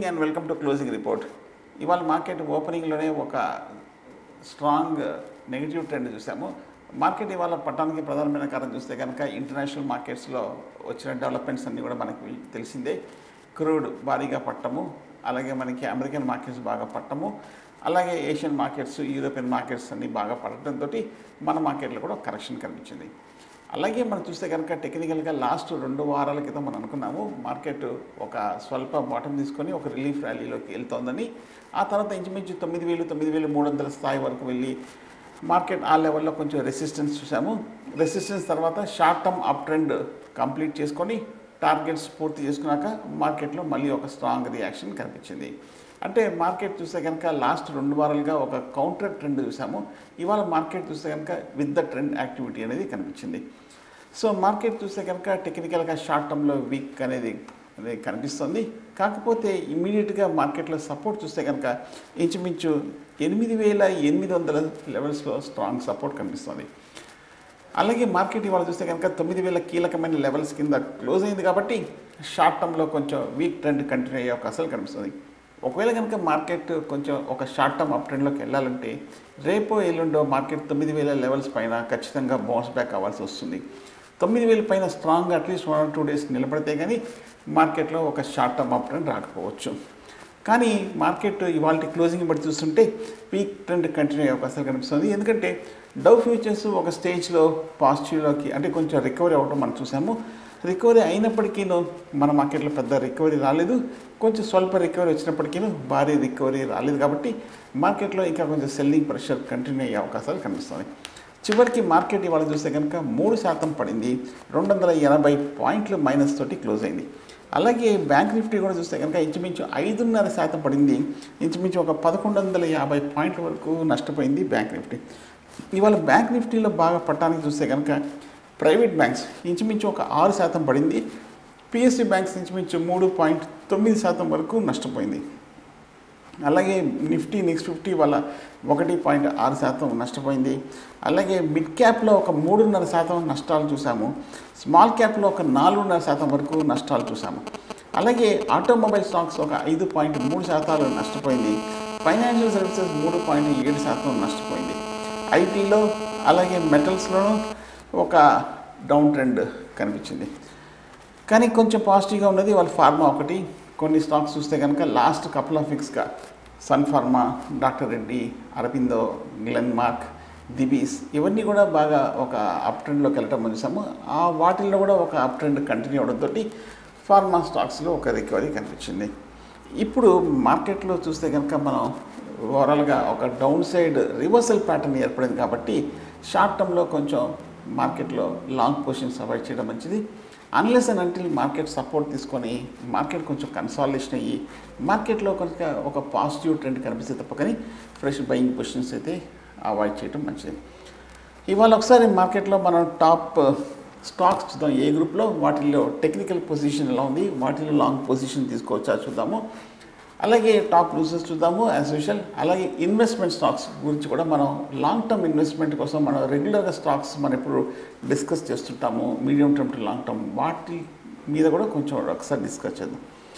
evening and welcome to closing report ఇవాళ market ఓపెనింగ్లోనే ఒక స్ట్రాంగ్ నెగిటివ్ ట్రెండ్ చూసాము మార్కెట్ ఇవాళ పట్టడానికి ప్రధానమైన కారణం చూస్తే కనుక ఇంటర్నేషనల్ మార్కెట్స్లో వచ్చిన డెవలప్మెంట్స్ అన్నీ కూడా మనకి తెలిసిందే క్రూడ్ భారీగా పట్టము అలాగే మనకి అమెరికన్ మార్కెట్స్ బాగా పట్టము అలాగే ఏషియన్ మార్కెట్స్ యూరోపియన్ మార్కెట్స్ అన్నీ బాగా పడటంతో మన మార్కెట్లో కూడా కరెక్షన్ కనిపించింది అలాగే మనం చూస్తే కనుక టెక్నికల్గా లాస్ట్ రెండు వారాల క్రితం మనం అనుకున్నాము మార్కెట్ ఒక స్వల్ప బాటం తీసుకొని ఒక రిలీఫ్ ర్యాలీలోకి వెళ్తోందని ఆ తర్వాత ఇంచుమించు తొమ్మిది వేలు తొమ్మిది వేలు మూడు వందల స్థాయి వరకు వెళ్ళి మార్కెట్ ఆ లెవెల్లో కొంచెం రెసిస్టెన్స్ చూసాము రెసిస్టెన్స్ తర్వాత short term up trend complete చేసుకొని టార్గెట్స్ పూర్తి చేసుకున్నాక మార్కెట్లో మళ్ళీ ఒక స్ట్రాంగ్ రియాక్షన్ కనిపించింది అంటే మార్కెట్ చూస్తే కనుక లాస్ట్ రెండు వారాలుగా ఒక కౌంటర్ ట్రెండ్ చూసాము ఇవాళ మార్కెట్ చూస్తే కనుక విత్ ద ట్రెండ్ యాక్టివిటీ అనేది కనిపించింది సో మార్కెట్ చూస్తే కనుక టెక్నికల్గా షార్ట్ టర్మ్లో వీక్ అనేది అనేది కనిపిస్తుంది కాకపోతే ఇమీడియట్గా మార్కెట్లో సపోర్ట్ చూస్తే కనుక ఇంచుమించు ఎనిమిది వేల ఎనిమిది వందల లెవెల్స్లో స్ట్రాంగ్ సపోర్ట్ కనిపిస్తుంది అలాగే మార్కెట్ ఇవాళ చూస్తే కనుక తొమ్మిది వేల కీలకమైన లెవెల్స్ కింద క్లోజ్ అయింది కాబట్టి షార్ట్ టర్మ్లో కొంచెం వీక్ ట్రెండ్ కంటిన్యూ అయ్యే అవకాశాలు కనిపిస్తుంది ఒకవేళ కనుక మార్కెట్ కొంచెం ఒక షార్ట్ టర్మ్ అప్ ట్రెండ్లోకి వెళ్ళాలంటే రేపో ఎల్లుండో మార్కెట్ తొమ్మిది వేల లెవెల్స్ పైన ఖచ్చితంగా బౌన్స్ బ్యాక్ అవ్వాల్సి వస్తుంది తొమ్మిది వేల పైన strong at least one or two days నిలబడితే కానీ మార్కెట్లో ఒక షార్ట్ టర్మ్ అప్ ట్రెండ్ రాకపోవచ్చు కానీ మార్కెట్ ఇవాళ క్లోజింగ్ బట్టి చూస్తుంటే పీక్ ట్రెండ్ కంటిన్యూ అయ్యే అవకాశాలు కనిపిస్తుంది ఎందుకంటే డవ్ ఫ్యూచర్స్ ఒక స్టేజ్లో పాజిటివ్లోకి అంటే కొంచెం రికవరీ అవ్వడం మనం చూసాము రికవరీ అయినప్పటికీ మన మార్కెట్లో పెద్ద రికవరీ రాలేదు కొంచెం స్వల్ప రికవరీ వచ్చినప్పటికీ భారీ రికవరీ రాలేదు కాబట్టి మార్కెట్లో ఇంకా కొంచెం సెల్లింగ్ ప్రెషర్ కంటిన్యూ అయ్యే అవకాశాలు కనిపిస్తుంది చివరికి మార్కెట్ ఇవాళ చూస్తే కనుక మూడు శాతం పడింది రెండు వందల ఎనభై పాయింట్లు మైనస్ తోటి క్లోజ్ అయింది అలాగే బ్యాంక్ నిఫ్టీ కూడా చూస్తే కనుక ఇంచుమించు ఐదున్నర శాతం పడింది ఇంచుమించు ఒక పదకొండు వందల యాభై పాయింట్ల వరకు నష్టపోయింది బ్యాంక్ నిఫ్టీ ఇవాళ బ్యాంక్ నిఫ్టీలో బాగా పట్టడానికి చూస్తే కనుక ప్రైవేట్ బ్యాంక్స్ ఇంచుమించు ఒక ఆరు శాతం పడింది పిఎస్సి బ్యాంక్స్ ఇంచుమించు మూడు పాయింట్ తొమ్మిది శాతం వరకు నష్టపోయింది అలాగే నిఫ్టీ నెక్స్ట్ ఫిఫ్టీ వల్ల ఒకటి పాయింట్ ఆరు శాతం నష్టపోయింది అలాగే మిడ్ క్యాప్లో ఒక మూడున్నర శాతం నష్టాలు చూసాము స్మాల్ క్యాప్లో ఒక నాలుగున్నర శాతం వరకు నష్టాలు చూసాము అలాగే ఆటోమొబైల్ స్టాక్స్ ఒక ఐదు పాయింట్ మూడు శాతాలు నష్టపోయింది ఫైనాన్షియల్ సర్వీసెస్ మూడు పాయింట్ ఏడు శాతం నష్టపోయింది ఐటీలో అలాగే మెటల్స్లోనూ ఒక డౌన్ ట్రెండ్ కనిపించింది కానీ కొంచెం పాజిటివ్గా ఉన్నది వాళ్ళ ఫార్మా ఒకటి కొన్ని స్టాక్స్ చూస్తే కనుక లాస్ట్ కపుల్ ఆఫ్ వీక్స్గా సన్ ఫార్మా డాక్టర్ రెడ్డి అరబిందో గ్లెన్మార్క్ దిబీస్ ఇవన్నీ కూడా బాగా ఒక అప్ ట్రెండ్లోకి వెళ్ళటం మనం చూసాము ఆ వాటిల్లో కూడా ఒక అప్ ట్రెండ్ కంటిన్యూ అవడంతో ఫార్మా స్టాక్స్లో ఒక రికవరీ కనిపించింది ఇప్పుడు మార్కెట్లో చూస్తే కనుక మనం ఓవరాల్గా ఒక డౌన్ సైడ్ రివర్సల్ ప్యాటర్న్ ఏర్పడింది కాబట్టి షార్ట్ టర్మ్లో కొంచెం మార్కెట్లో లాంగ్ పొజిషన్స్ అవాయిడ్ చేయడం మంచిది unless and until market support తీసుకొని మార్కెట్ కొంచెం కన్సాలిడేషన్ అయ్యి మార్కెట్లో కనుక ఒక పాజిటివ్ ట్రెండ్ కనిపిస్తే తప్ప కానీ ఫ్రెష్ బయింగ్ పొజిషన్స్ అయితే అవాయిడ్ చేయడం మంచిది ఇవాళ ఒకసారి మార్కెట్లో మనం టాప్ స్టాక్స్ చూద్దాం ఏ గ్రూప్లో వాటిల్లో టెక్నికల్ పొజిషన్ ఎలా ఉంది వాటిలో లాంగ్ పొజిషన్ తీసుకోవచ్చా చూద్దాము అలాగే టాప్ లూజర్స్ చూద్దాము యాజ్ యూజువల్ అలాగే ఇన్వెస్ట్మెంట్ స్టాక్స్ గురించి కూడా మనం లాంగ్ టర్మ్ ఇన్వెస్ట్మెంట్ కోసం మనం రెగ్యులర్గా స్టాక్స్ మనం ఎప్పుడు డిస్కస్ చేస్తుంటాము medium term to long term వాటి మీద కూడా కొంచెం ఒకసారి డిస్కస్ చేద్దాం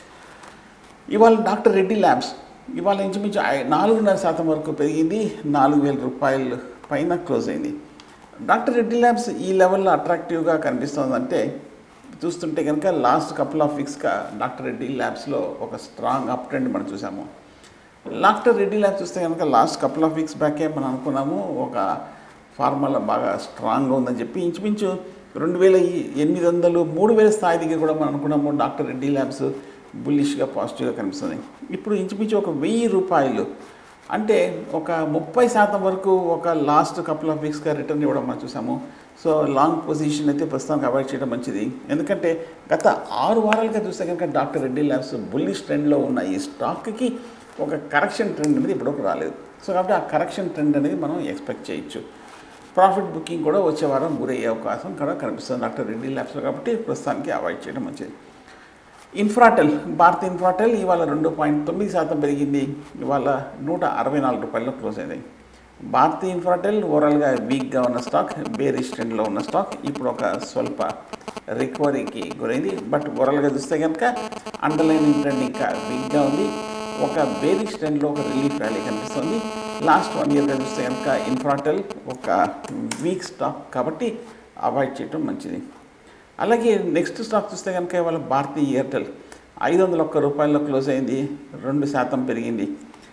ఇవాళ డాక్టర్ రెడ్డి ల్యాబ్స్ ఇవాళ ఇంచుమించు ఐ- నాలుగున్నర శాతం వరకు పెరిగింది నాలుగు వేల రూపాయలు పైన క్లోజ్ అయింది డాక్టర్ రెడ్డి ల్యాబ్స్ ఈ లెవెల్లో అట్రాక్టివ్గా కనిపిస్తుందంటే చూస్తుంటే కనుక లాస్ట్ కపుల్ ఆఫ్ వీక్స్గా డాక్టర్ రెడ్డి ల్యాబ్స్లో ఒక స్ట్రాంగ్ అప్ ట్రెండ్ మనం చూసాము డాక్టర్ రెడ్డి ల్యాబ్స్ చూస్తే కనుక లాస్ట్ కపుల్ ఆఫ్ వీక్స్ బ్యాకే మనం అనుకున్నాము ఒక ఫార్ములా బాగా స్ట్రాంగ్గా ఉందని చెప్పి ఇంచుమించు రెండు వేల ఎనిమిది వందలు మూడు వేల స్థాయి దగ్గర కూడా మనం అనుకున్నాము డాక్టర్ రెడ్డి ల్యాబ్స్ బుల్లిష్గా పాజిటివ్గా కనిపిస్తుంది ఇప్పుడు ఇంచుమించు ఒక వెయ్యి రూపాయలు అంటే ఒక ముప్పై శాతం వరకు ఒక లాస్ట్ కపుల్ ఆఫ్ వీక్స్గా రిటర్న్ ఇవ్వడం మనం చూసాము సో లాంగ్ పొజిషన్ అయితే ప్రస్తుతానికి అవాయిడ్ చేయడం మంచిది ఎందుకంటే గత ఆరు వారాలుగా చూస్తే కనుక డాక్టర్ రెడ్డి ల్యాబ్స్ బుల్లిష్ ట్రెండ్లో ఉన్న ఈ స్టాక్కి ఒక కరెక్షన్ ట్రెండ్ అనేది ఇప్పటివరకు రాలేదు సో కాబట్టి ఆ కరెక్షన్ ట్రెండ్ అనేది మనం ఎక్స్పెక్ట్ చేయొచ్చు ప్రాఫిట్ బుకింగ్ కూడా వచ్చే వారం గురయ్యే అవకాశం కూడా కనిపిస్తుంది డాక్టర్ రెడ్డి ల్యాబ్స్లో కాబట్టి ప్రస్తుతానికి అవాయిడ్ చేయడం మంచిది ఇన్ఫ్రాటెల్ భారత్ ఇన్ఫ్రాటెల్ ఇవాళ రెండు పాయింట్ తొమ్మిది శాతం పెరిగింది ఇవాళ నూట అరవై నాలుగు రూపాయల్లో క్లోజ్ అయింది భారతీ ఇన్ఫ్రాటెల్ ఓవరాల్గా వీక్గా ఉన్న స్టాక్ బేరిష్ ట్రెండ్లో ఉన్న స్టాక్ ఇప్పుడు ఒక స్వల్ప రికవరీకి గురైంది బట్ ఓవరాల్గా చూస్తే కనుక అండర్లైన్ ట్రెండ్ ఇంకా వీక్గా ఉంది ఒక బేరిష్ ట్రెండ్లో ఒక రిలీఫ్ ర్యాలీ కనిపిస్తుంది లాస్ట్ వన్ ఇయర్గా చూస్తే కనుక ఇన్ఫ్రాటెల్ ఒక వీక్ స్టాక్ కాబట్టి అవాయిడ్ చేయడం మంచిది అలాగే నెక్స్ట్ స్టాక్ చూస్తే కనుక ఇవాళ భారతీ ఎయిర్టెల్ ఐదు వందల ఒక్క రూపాయల్లో క్లోజ్ అయింది రెండు శాతం పెరిగింది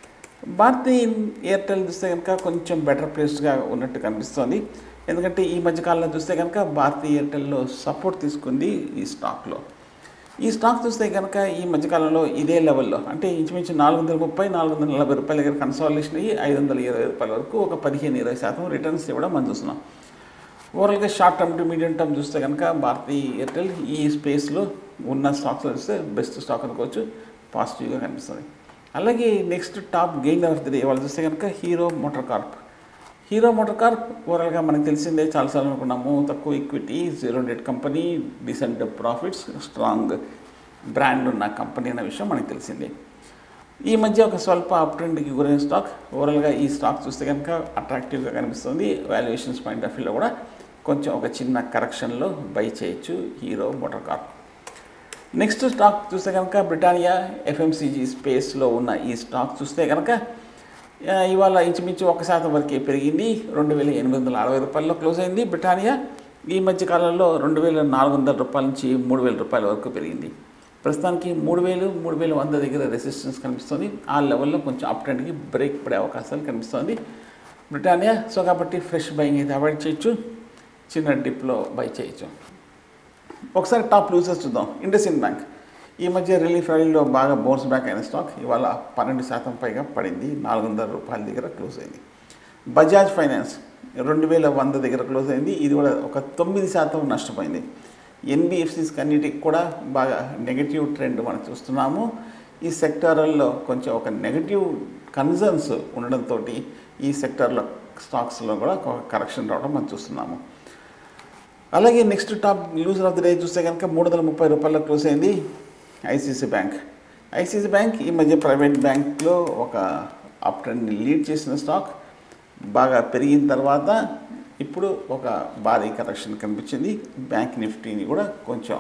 భారతీ ఎయిర్టెల్ చూస్తే కనుక కొంచెం బెటర్ ప్లేస్గా ఉన్నట్టు కనిపిస్తోంది ఎందుకంటే ఈ మధ్యకాలంలో చూస్తే కనుక భారతీ ఎయిర్టెల్లో సపోర్ట్ తీసుకుంది ఈ స్టాక్లో ఈ స్టాక్ చూస్తే కనుక ఈ మధ్యకాలంలో ఇదే లెవెల్లో అంటే ఇంచుమించు నాలుగు వందల ముప్పై నాలుగు వందల నలభై రూపాయల దగ్గర కన్సాలిడేషన్ అయ్యి ఐదు వందల ఇరవై రూపాయల వరకు ఒక పదిహేను ఇరవై శాతం రిటర్న్స్ ఇవ్వడం మనం చూస్తున్నాం ఓవరాల్గా short term to medium term చూస్తే కనుక భారతీ ఎయిర్టెల్ ఈ స్పేస్లో ఉన్న స్టాక్స్ చూస్తే బెస్ట్ స్టాక్ అనుకోవచ్చు పాజిటివ్గా కనిపిస్తుంది అలాగే next top gain of the day వాళ్ళు చూస్తే కనుక హీరో మోటార్ కార్ప్ హీరో మోటార్ కార్ప్ ఓవరాల్గా మనకు తెలిసిందే చాలాసార్లు అనుకున్నాము తక్కువ equity zero debt company decent profits strong brand ఉన్న కంపెనీ అనే విషయం మనకు తెలిసిందే ఈ మధ్య ఒక స్వల్ప అప్ ట్రెండ్కి గురైన స్టాక్ ఓవరాల్గా ఈ స్టాక్ చూస్తే కనుక అట్రాక్టివ్గా కనిపిస్తుంది వాల్యుయేషన్స్ పాయింట్ ఆఫ్ వ్యూలో కూడా కొంచెం ఒక చిన్న కరెక్షన్లో బై చేయొచ్చు Hero MotoCorp next stock చూస్తే కనుక బ్రిటానియా ఎఫ్ఎంసీజీ స్పేస్లో ఉన్న ఈ స్టాక్ చూస్తే కనుక ఆ, ఇవాళ ఇంచుమించు ఒక శాతం వరకే పెరిగింది రెండు వేల ఎనిమిది వందల అరవై రూపాయల్లో క్లోజ్ అయింది బ్రిటానియా ఈ మధ్య కాలంలో రెండు వేల నాలుగు వందల రూపాయల నుంచి మూడు వేల రూపాయల వరకు పెరిగింది ప్రస్తుతానికి మూడు వేలు మూడు వేల వంద దగ్గర రెసిస్టెన్స్ కనిపిస్తుంది ఆ లెవెల్లో కొంచెం అప్ ట్రెండ్కి బ్రేక్ పడే అవకాశాలు కనిపిస్తుంది బ్రిటానియా సో కాబట్టి ఫ్రెష్ బయింగ్ అయితే అవాయిడ్ చేయొచ్చు చిన్న డిప్లో బై చేయొచ్చు ఒకసారి టాప్ లూజర్స్ చూద్దాం ఇండస్ఇన్ బ్యాంక్ ఈ మధ్య రిలీఫ్ ర్యాలీలో బాగా బౌన్స్ బ్యాక్ అయిన స్టాక్ ఇవాళ పన్నెండు శాతం పైగా పడింది నాలుగు వందల రూపాయల దగ్గర క్లోజ్ అయింది బజాజ్ ఫైనాన్స్ రెండు వేల వంద దగ్గర క్లోజ్ అయింది ఇది కూడా ఒక తొమ్మిది శాతం నష్టపోయింది ఎన్బిఎఫ్సిస్ అన్నిటికి కూడా బాగా నెగటివ్ ట్రెండ్ మనం చూస్తున్నాము ఈ సెక్టార్లలో కొంచెం ఒక నెగటివ్ కన్సర్న్స్ ఉండడంతో ఈ సెక్టార్లో స్టాక్స్లో కూడా ఒక కరెక్షన్ రావడం మనం చూస్తున్నాము అలాగే next top loser of the day చూస్తే కనుక మూడు వందల ముప్పై రూపాయల్లో క్లోజ్ అయింది ఐసీసీ బ్యాంక్ ఐసీసీ బ్యాంక్ ఈ మధ్య ప్రైవేట్ బ్యాంక్లో ఒక అప్ ట్రెండ్ని లీడ్ చేసిన స్టాక్ బాగా పెరిగిన తర్వాత ఇప్పుడు ఒక భారీ కరెక్షన్ కనిపించింది బ్యాంక్ నిఫ్టీని కూడా కొంచెం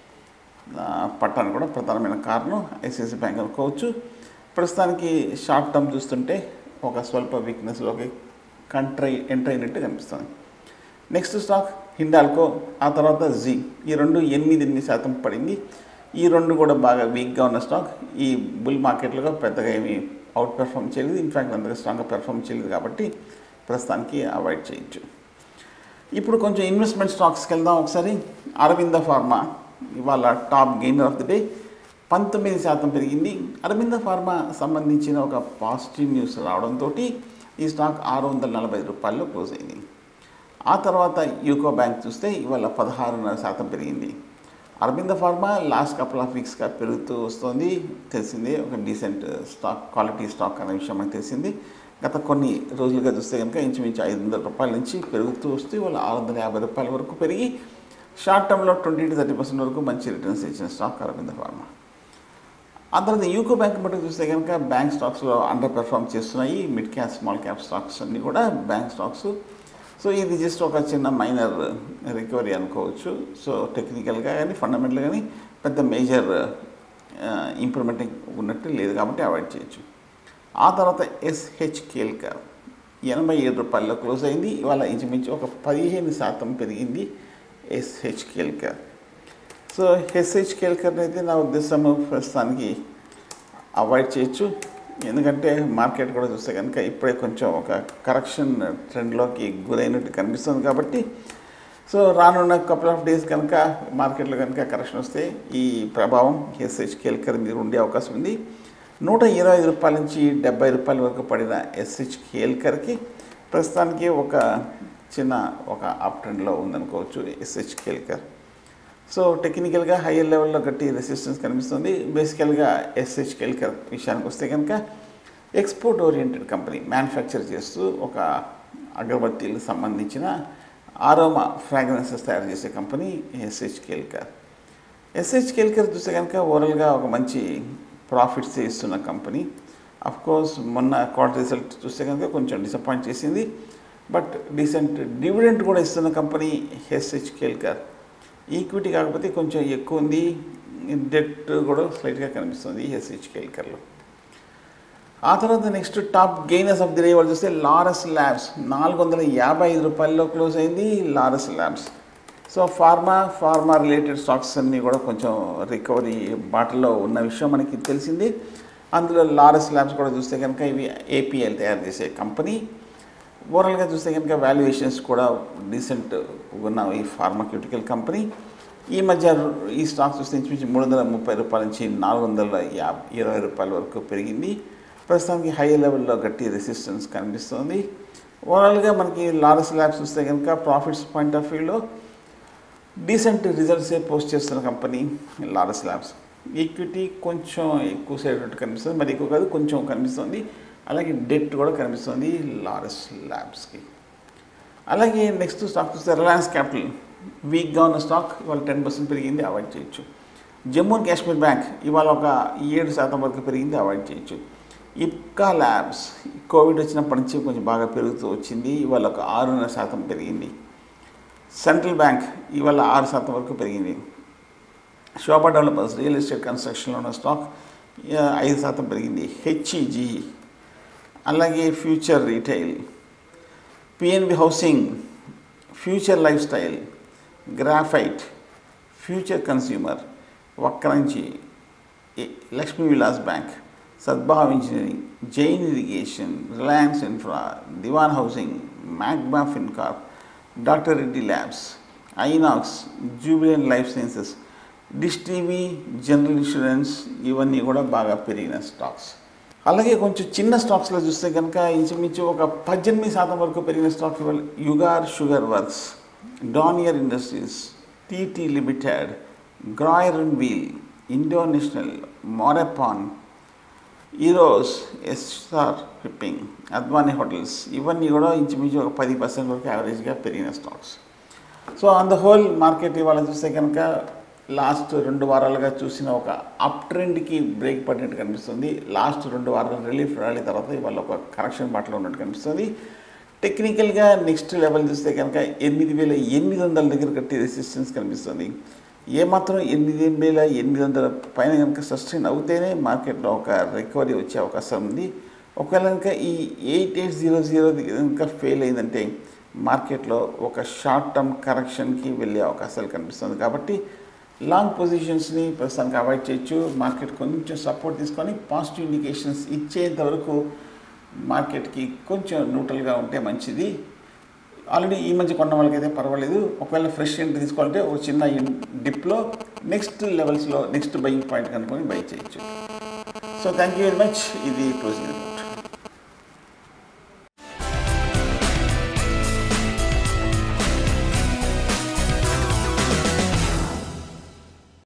ఆ, పట్టానికి కూడా ప్రధానమైన కారణం ఐసిఐసి బ్యాంక్ అనుకోవచ్చు ప్రస్తుతానికి షార్ట్ టర్మ్ చూస్తుంటే ఒక స్వల్ప వీక్నెస్లోకి కంట్రై ఎంటర్ అయినట్టు కనిపిస్తుంది నెక్స్ట్ స్టాక్ హిండాల్కో ఆ తర్వాత జీ ఈ రెండు ఎనిమిది ఎనిమిది శాతం పడింది ఈ రెండు కూడా బాగా వీక్గా ఉన్న స్టాక్ ఈ బుల్ మార్కెట్లో పెద్దగా ఏమీ అవుట్ పెర్ఫామ్ చేయలేదు ఇన్ఫ్యాక్ట్ అంతగా స్ట్రాంగ్గా పెర్ఫామ్ చేయలేదు కాబట్టి ప్రస్తుతానికి అవాయిడ్ చేయొచ్చు ఇప్పుడు కొంచెం ఇన్వెస్ట్మెంట్ స్టాక్స్కి వెళ్దాం ఒకసారి అరవింద ఫార్మా ఇవాళ top gainer of the day పంతొమ్మిది శాతం పెరిగింది అరవింద ఫార్మా సంబంధించిన ఒక పాజిటివ్ న్యూస్ రావడంతో ఈ స్టాక్ ఆరు వందల నలభై రూపాయల్లో క్లోజ్ అయింది ఆ తర్వాత యూకో బ్యాంక్ చూస్తే ఇవాళ పదహారున్నర శాతం పెరిగింది Aurobindo Pharma last couple of వీక్స్గా పెరుగుతూ వస్తుంది తెలిసిందే ఒక డీసెంట్ స్టాక్ క్వాలిటీ స్టాక్ అనే విషయం మనకు తెలిసింది గత కొన్ని రోజులుగా చూస్తే కనుక ఇంచుమించు ఐదు వందల రూపాయల నుంచి పెరుగుతూ వస్తూ ఇవాళ ఆరు వందల యాభై రూపాయల వరకు పెరిగి షార్ట్ టర్మ్లో ట్వంటీ టు థర్టీ పర్సెంట్ వరకు మంచి రిటర్న్స్ ఇచ్చిన స్టాక్ అరవింద ఫార్మా ఆ తర్వాత యూకో బ్యాంక్ బట్టి చూస్తే కనుక బ్యాంక్ స్టాక్స్లో అండర్ పెర్ఫామ్ చేస్తున్నాయి mid cap small cap stocks అన్నీ కూడా బ్యాంక్ స్టాక్స్ సో ఇది జస్ట్ ఒక చిన్న మైనర్ రికవరీ అనుకోవచ్చు సో టెక్నికల్గా కానీ ఫండమెంటల్ కానీ పెద్ద మేజర్ ఇంప్రూవ్మెంట్ ఉన్నట్టు లేదు కాబట్టి అవాయిడ్ చేయొచ్చు ఆ తర్వాత ఎస్హెచ్ కేల్కర్ ఎనభై ఏడు రూపాయల్లో క్లోజ్ అయింది ఇవాళ ఇంచుమించు ఒక పదిహేను శాతం పెరిగింది S H Kelkar so S H Kelkar అయితే నా ఉద్దేశం ప్రస్తుతానికి అవాయిడ్ చేయొచ్చు ఎందుకంటే మార్కెట్ కూడా చూస్తే కనుక ఇప్పుడే కొంచెం ఒక కరెక్షన్ ట్రెండ్లోకి గురైనట్టు కనిపిస్తుంది కాబట్టి సో రానున్న కపుల్ ఆఫ్ డేస్ కనుక మార్కెట్లో కనుక కరెక్షన్ వస్తే ఈ ప్రభావం ఎస్హెచ్ కేల్కర్ మీద ఉండే అవకాశం ఉంది నూట ఇరవై ఐదు రూపాయల నుంచి డెబ్బై రూపాయల వరకు పడిన ఎస్హెచ్ కేల్కర్కి ప్రస్తుతానికి ఒక చిన్న ఒక అప్ ట్రెండ్లో ఉందనుకోవచ్చు ఎస్హెచ్ కేల్కర్ సో టెక్నికల్గా హైయర్ లెవెల్లో గట్టి రెసిస్టెన్స్ కనిపిస్తుంది బేసికల్గా ఎస్హెచ్ కెల్కర్ విషయానికి వస్తే కనుక ఎక్స్పోర్ట్ ఓరియంటెడ్ కంపెనీ మ్యానుఫ్యాక్చర్ చేస్తూ ఒక అగరబత్తీలకు సంబంధించిన ఆరోమా ఫ్రాగ్రెన్సెస్ తయారు చేసే company S H Kelkar S H Kelkar చూస్తే కనుక ఓవరాల్గా ఒక మంచి ప్రాఫిట్స్ ఇస్తున్న కంపెనీ అఫ్ కోర్స్ మొన్న క్వార్టర్ రిజల్ట్ చూస్తే కనుక కొంచెం డిసప్పాయింట్ చేసింది బట్ డీసెంట్ డివిడెంట్ కూడా ఇస్తున్న కంపెనీ హెచ్హెచ్ కేల్కర్ ఈక్విటీ కాకపోతే కొంచెం ఎక్కువ ఉంది డెట్ కూడా స్లైట్గా కనిపిస్తుంది హెచ్హెచ్ కేల్కర్లో ఆ తర్వాత next top gainers of the day వాళ్ళు చూస్తే లారస్ ల్యాబ్స్ నాలుగు వందల యాభై ఐదు రూపాయల్లో క్లోజ్ అయింది Laurus labs so pharma pharma related stocks అన్నీ కూడా కొంచెం రికవరీ బాటలో ఉన్న విషయం మనకి తెలిసింది అందులో లారస్ ల్యాబ్స్ కూడా చూస్తే కనుక ఇవి ఏపీఎల్ తయారు చేసే కంపెనీ ఓవరాల్గా చూస్తే కనుక వాల్యుయేషన్స్ కూడా డీసెంట్ ఉన్న ఈ ఫార్మాక్యూటికల్ కంపెనీ ఈ మధ్య ఈ స్టాక్ చూస్తే ఇంచుమించు మూడు వందల ముప్పై రూపాయల నుంచి నాలుగు వందల యాభై ఇరవై రూపాయల వరకు పెరిగింది ప్రస్తుతానికి హై లెవెల్లో గట్టి రెసిస్టెన్స్ కనిపిస్తుంది ఓవరాల్గా మనకి లారస్ ల్యాబ్స్ చూస్తే కనుక ప్రాఫిట్స్ పాయింట్ ఆఫ్ వ్యూలో డీసెంట్ రిజల్ట్సే పోస్ట్ చేస్తున్న కంపెనీ లారస్ ల్యాబ్స్ ఈక్విటీ కొంచెం ఎక్కువ సైడ్ కనిపిస్తుంది మరి ఎక్కువ కాదు కొంచెం కనిపిస్తుంది అలాగే డెట్ కూడా కనిపిస్తుంది లారస్ ల్యాబ్స్కి అలాగే నెక్స్ట్ స్టాక్ చూస్తే రిలయన్స్ క్యాపిటల్ వీక్గా ఉన్న స్టాక్ ఇవాళ టెన్ పర్సెంట్ పెరిగింది అవాయిడ్ చేయొచ్చు జమ్మూ అండ్ కాశ్మీర్ బ్యాంక్ ఇవాళ ఒక ఏడు శాతం వరకు పెరిగింది అవాయిడ్ చేయొచ్చు ఇప్కా ల్యాబ్స్ కోవిడ్ వచ్చినప్పటి నుంచి కొంచెం బాగా పెరుగుతూ వచ్చింది ఇవాళ ఒక ఆరున్నర శాతం పెరిగింది సెంట్రల్ బ్యాంక్ ఇవాళ ఆరు శాతం వరకు పెరిగింది శోభా డెవలపర్స్ రియల్ ఎస్టేట్ కన్స్ట్రక్షన్లో ఉన్న స్టాక్ ఆ, ఐదు శాతం పెరిగింది హెచ్ఈజీ అలాగే Future Retail PNB housing Future lifestyle graphite Future consumer Vakrangee ఏ- Lakshmi Vilas bank Sadbhav engineering Jain irrigation Reliance infra Dewan housing Magma Fincorp doctor Reddy labs Inox Jubilant life sciences Dish TV general insurance ఇవన్నీ కూడా బాగా పెరిగిన స్టాక్స్ అలాగే కొంచెం చిన్న స్టాక్స్లో చూస్తే కనుక ఇంచుమించు ఒక పద్దెనిమిది శాతం వరకు పెరిగిన స్టాక్స్ ఇవాళ యుగార్ షుగర్ వర్క్స్ డానియర్ industries TT limited Grauer and Weil Indo National Morepen Eros S R shipping Advani hotels ఇవన్నీ కూడా ఇంచుమించు ఒక పది పర్సెంట్ వరకు యావరేజ్గా పెరిగిన stocks so on the whole market ఇవాళ చూస్తే కనుక లాస్ట్ రెండు వారాలుగా చూసిన ఒక అప్ ట్రెండ్కి బ్రేక్ పడినట్టు కనిపిస్తుంది లాస్ట్ రెండు వారాలు రిలీఫ్ ర్యాలీ తర్వాత ఇవాళ ఒక కరెక్షన్ బాటలో ఉన్నట్టు కనిపిస్తుంది టెక్నికల్గా నెక్స్ట్ లెవెల్ చూస్తే కనుక ఎనిమిది వేల ఎనిమిది వందల దగ్గర కట్టి రెసిస్టెన్స్ కనిపిస్తుంది ఏమాత్రం ఎనిమిది వేల ఎనిమిది వందల పైన కనుక సస్టైన్ అవుతేనే మార్కెట్లో ఒక రికవరీ వచ్చే అవకాశం ఉంది ఒకవేళ కనుక ఈ ఎయిట్ ఎయిట్ జీరో జీరో కనుక ఫెయిల్ అయిందంటే మార్కెట్లో ఒక షార్ట్ టర్మ్ కరెక్షన్కి వెళ్ళే అవకాశాలు కనిపిస్తుంది కాబట్టి లాంగ్ పొజిషన్స్ని ప్రస్తుతానికి అవాయిడ్ చేయొచ్చు మార్కెట్ కొంచెం సపోర్ట్ తీసుకొని పాజిటివ్ ఇండికేషన్స్ ఇచ్చేంత వరకు మార్కెట్కి కొంచెం న్యూట్రల్గా ఉంటే మంచిది ఆల్రెడీ ఈ మధ్య కొన్న వాళ్ళకైతే పర్వాలేదు ఒకవేళ ఫ్రెష్ ఎంట్రీ తీసుకోవాలంటే ఒక చిన్న డిప్లో నెక్స్ట్ లెవెల్స్లో నెక్స్ట్ బయింగ్ పాయింట్ కనుక్కొని బై చేయొచ్చు so thank you very much ఇది క్లోజింగ్